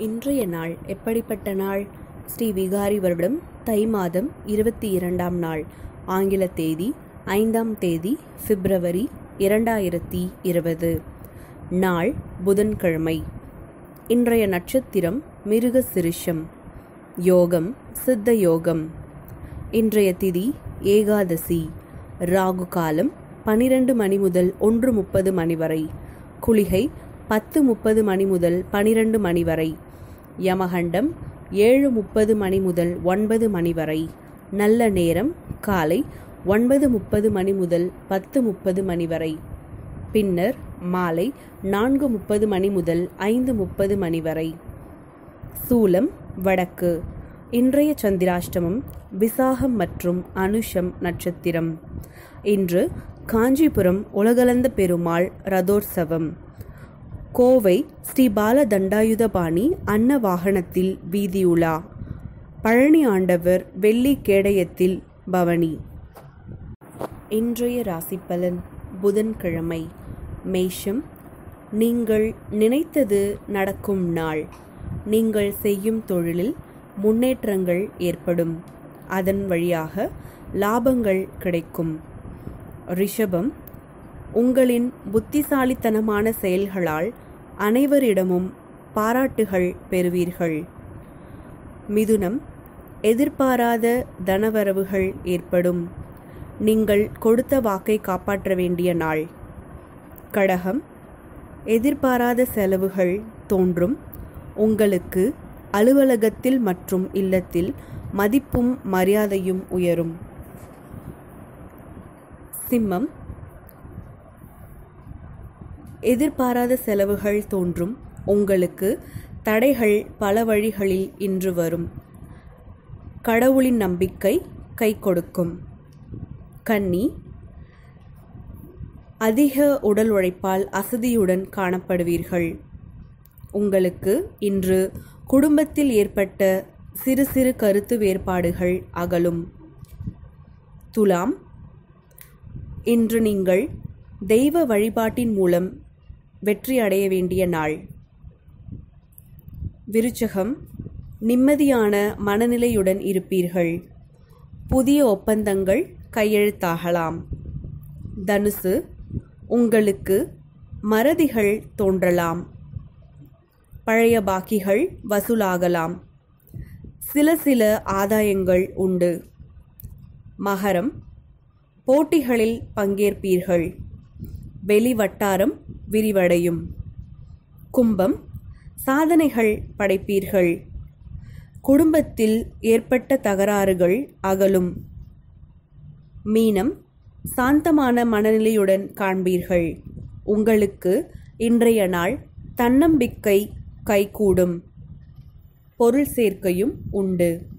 இன்றைய நாள் எப்படிப்பட்ட நாள் ஸ்ரீ விகாரி வருடம் தை மாதம் இருபத்தி இரண்டாம் நாள் ஆங்கில தேதி ஐந்தாம் தேதி பிப்ரவரி இரண்டாயிரத்தி இருபது நாள் புதன்கிழமை இன்றைய நட்சத்திரம் மிருக சிருஷம் யோகம் சித்த யோகம் இன்றைய திதி ஏகாதசி ராகு காலம் பனிரெண்டு மணி முதல் ஒன்று முப்பது மணி வரை குளிகை பத்து முப்பது மணி முதல் பனிரெண்டு மணி வரை யமகண்டம் ஏழு முப்பது மணி முதல் ஒன்பது மணி வரை நல்ல நேரம் காலை ஒன்பது முப்பது மணி முதல் பத்து முப்பது மணி வரை பின்னர் மாலை நான்கு முப்பது மணி முதல் ஐந்து முப்பது மணி வரை சூலம் வடக்கு இன்றைய சந்திராஷ்டமம் விசாகம் மற்றும் அனுஷம் நட்சத்திரம் இன்று காஞ்சிபுரம் உலகளந்த பெருமாள் ரதோற்சவம் கோவை ஸ்ரீ பால தண்டாயுதபாணி அன்ன வாகனத்தில் வீதியுலா பழனி ஆண்டவர் வெள்ளி கேடயத்தில் பவனி இன்றைய ராசிப்பலன் புதன்கிழமை மேஷம் நீங்கள் நினைத்தது நடக்கும் நாள் நீங்கள் செய்யும் தொழிலில் முன்னேற்றங்கள் ஏற்படும் அதன் வழியாக லாபங்கள் கிடைக்கும் ரிஷபம் உங்களின் புத்திசாலித்தனமான செயல்களால் அனைவரிடமும் பாராட்டுகள் பெறுவீர்கள் மிதுனம் எதிர்பாராத தனவரவுகள் ஏற்படும் நீங்கள் கொடுத்த வாக்கை காப்பாற்ற வேண்டிய நாள் கடகம் எதிர்பாராத செலவுகள் தோன்றும் உங்களுக்கு அலுவலகத்தில் மற்றும் இல்லத்தில் மதிப்பும் மரியாதையும் உயரும் சிம்மம் எதிர்பாராத செலவுகள் தோன்றும் உங்களுக்கு தடைகள் பல வழிகளில் இன்று வரும் கடவுளின் நம்பிக்கை கை கொடுக்கும் கன்னி அதிக உடல் உழைப்பால் அசதியுடன் காணப்படுவீர்கள் உங்களுக்கு இன்று குடும்பத்தில் ஏற்பட்ட சிறு சிறு கருத்து வேறுபாடுகள் அகலும் துலாம் இன்று நீங்கள் தெய்வ வழிபாட்டின் மூலம் வெற்றி அடைய வேண்டிய நாள் விருச்சகம் நிம்மதியான மனநிலையுடன் இருப்பீர்கள் புதிய ஒப்பந்தங்கள் கையெழுத்தாகலாம் தனுசு உங்களுக்கு மறதிகள் தோன்றலாம் பழைய பாக்கிகள் வசூலாகலாம் சில சில ஆதாயங்கள் உண்டு மகரம் போட்டிகளில் பங்கேற்பீர்கள் வெளி வட்டாரம் விரிவடையும் கும்பம் சாதனைகள் படைப்பீர்கள் குடும்பத்தில் ஏற்பட்ட தகராறுகள் அகலும் மீனம் சாந்தமான மனநிலையுடன் காண்பீர்கள் உங்களுக்கு இன்றைய நாள் தன்னம்பிக்கை கைகூடும் பொருள் சேர்க்கையும் உண்டு